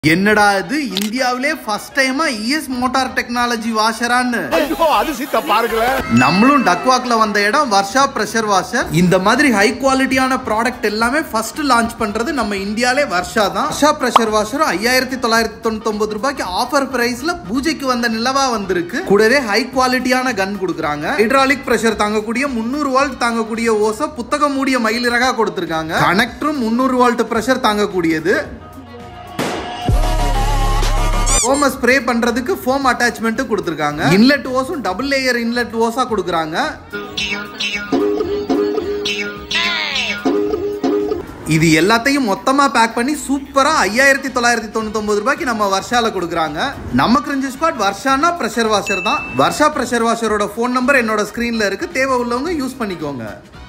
என்னடா இது இந்தியாவிலே ஃபர்ஸ்ட் டைமா இஎஸ் மோட்டார் டெக்னாலஜி வாஷரான்னு ஐயோ அது சித்த பாருங்களேன் நம்மளும் டக்வாக்ல வந்த இடம் வர்ஷா பிரஷர் வாஷர் இந்த மாதிரி ஹை குவாலிட்டியான ப்ராடக்ட் எல்லாமே ஃபர்ஸ்ட் லான்ச் பண்றது நம்ம இந்தியாலே வர்ஷா தான் வர்ஷா பிரஷர் வாஷர் ஐயாயிரத்தி தொள்ளாயிரத்தி தொண்ணூத்தி ஒன்பது ரூபாய்க்கு ஆஃபர் பிரைஸ்ல பூஜைக்கு வந்த நிலவா வந்திருக்கு கூடவே ஹை குவாலிட்டியான கன் கொடுக்குறாங்க ஹைட்ராலிக் பிரஷர் தாங்கக்கூடிய முந்நூறு வால்ட் தாங்கக்கூடிய ஓசை புத்தகம் மூடிய மயிலிறகா கொடுத்திருக்காங்க கனெக்டரும் முந்நூறு வால்ட் பிரஷர் தாங்கக்கூடியது ஃபோமை ஸ்ப்ரே பண்றதுக்கு ஃபோம் அட்டாச்மெண்ட் கொடுத்துருக்காங்க இன்லெட் ஓஸும் டபுள் லேயர் இன்லெட் ஓஸா கொடுக்குறாங்க இது எல்லாத்தையும் மொத்தமா பேக் பண்ணி சூப்பரா ஐயாயிரத்தி தொள்ளாயிரத்தி தொண்ணூத்தி ரூபாய்க்கு நம்ம வர்ஷால கொடுக்குறாங்க நம்ம கிரிஞ்சு ஸ்குவாட் வர்ஷானா ப்ரெஷர் வாஷர் தான் வர்ஷா ப்ரெஷர் வாஷரோட ஃபோன் நம்பர் என்னோட ஸ்க்ரீன்ல இருக்கு தேவை உள்ளவங்க யூஸ் பண்ணிக்கோங்க